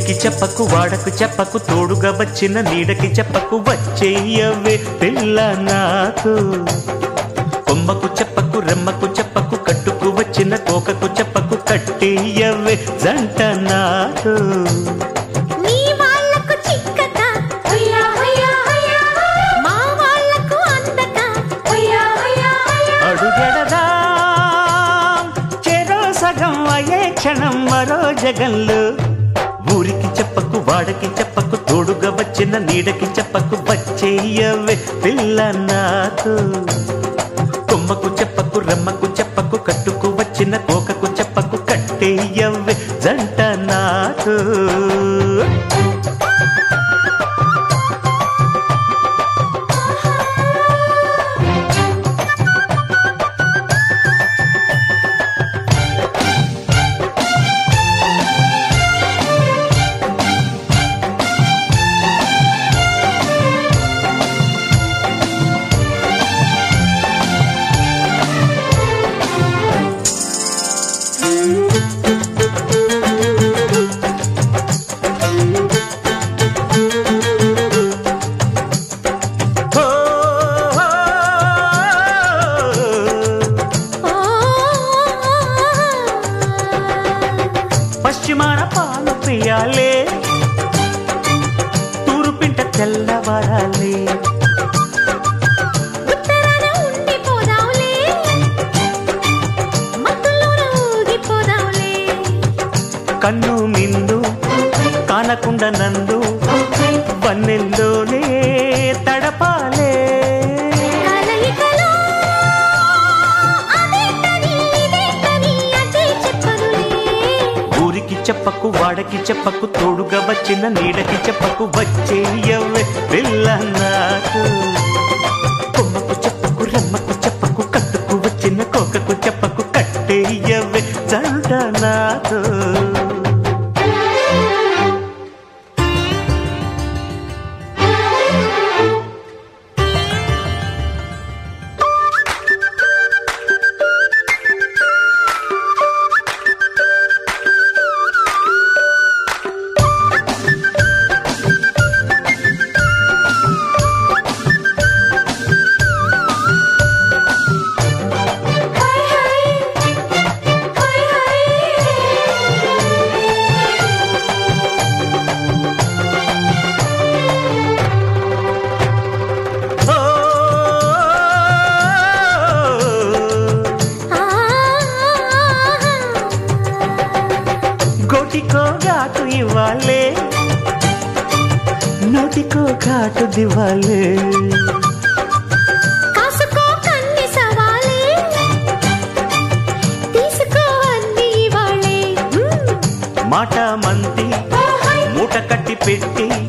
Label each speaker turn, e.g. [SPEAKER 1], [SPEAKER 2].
[SPEAKER 1] ఊరికి చెప్పకు వాడకు చెప్పకు తోడుగా వచ్చిన నీడకి చెప్పకు వచ్చేయవే పిల్ల నాకు కొమ్మకు చెప్పకు రెమ్మకు చెప్పకు కట్టుకు వచ్చిన కోకకు చెప్పకు కట్టేయవే జంట నాకు
[SPEAKER 2] మీ వాళ్ళకు చిక్కక హయ్యా హయ్యా హయ్యా మా వాళ్ళకు అందక హయ్యా హయ్యా హయ్యా
[SPEAKER 1] అడుగెడదా చెరో సగం అయ్యే క్షణం మరో జగంలో ఊరికి చెప్పకు వాడకి చెప్పకు తోడుగా వచ్చిన నీడకి చెప్పకు వచ్చేయవే పిల్ల నాకు కొమ్మకు చెప్పకు రమ్మకు చెప్పకు కట్టుకు వచ్చిన కోకకు చెప్పకు కట్టేయవే జంట నాకు ఓ, ఓ, ఓ.
[SPEAKER 2] ఓ
[SPEAKER 1] పశ్చిమాన పాలు పియాలే తూరుపింట తెల్లవారాలే
[SPEAKER 2] ఉత్తరాన ఉండిపోదాంలే మత్తులోన ఊగిపోదాంలే
[SPEAKER 1] కన్ను మిన్ను కానకుండ నందు వన్నెల్లోనే తడపాలే
[SPEAKER 2] కలయికలో అదేంటని ఇదేంటని అదే చెప్పనులే
[SPEAKER 1] ఊరికి చెప్పకు వాడకి చెప్పకు తోడుగా వచ్చిన నీడకి చెప్పకు వచ్చేయవే పిల్ల నాకు కొమ్మకు చెప్పకు రమ్మకు చెప్పకు కట్టుకు వచ్చిన కోకకు చెప్పకు కట్టేయవే జంట నాకు
[SPEAKER 2] హై హై హై హై
[SPEAKER 1] ఓ, గోటికో ఘాటు ఇవ్వాలే నోటికో ఘాటు దివాలే
[SPEAKER 2] కాసుకో కన్ని సవాలే తీసుకో అన్ని ఇవాళే
[SPEAKER 1] మాట మంది మూట కట్టి పెట్టి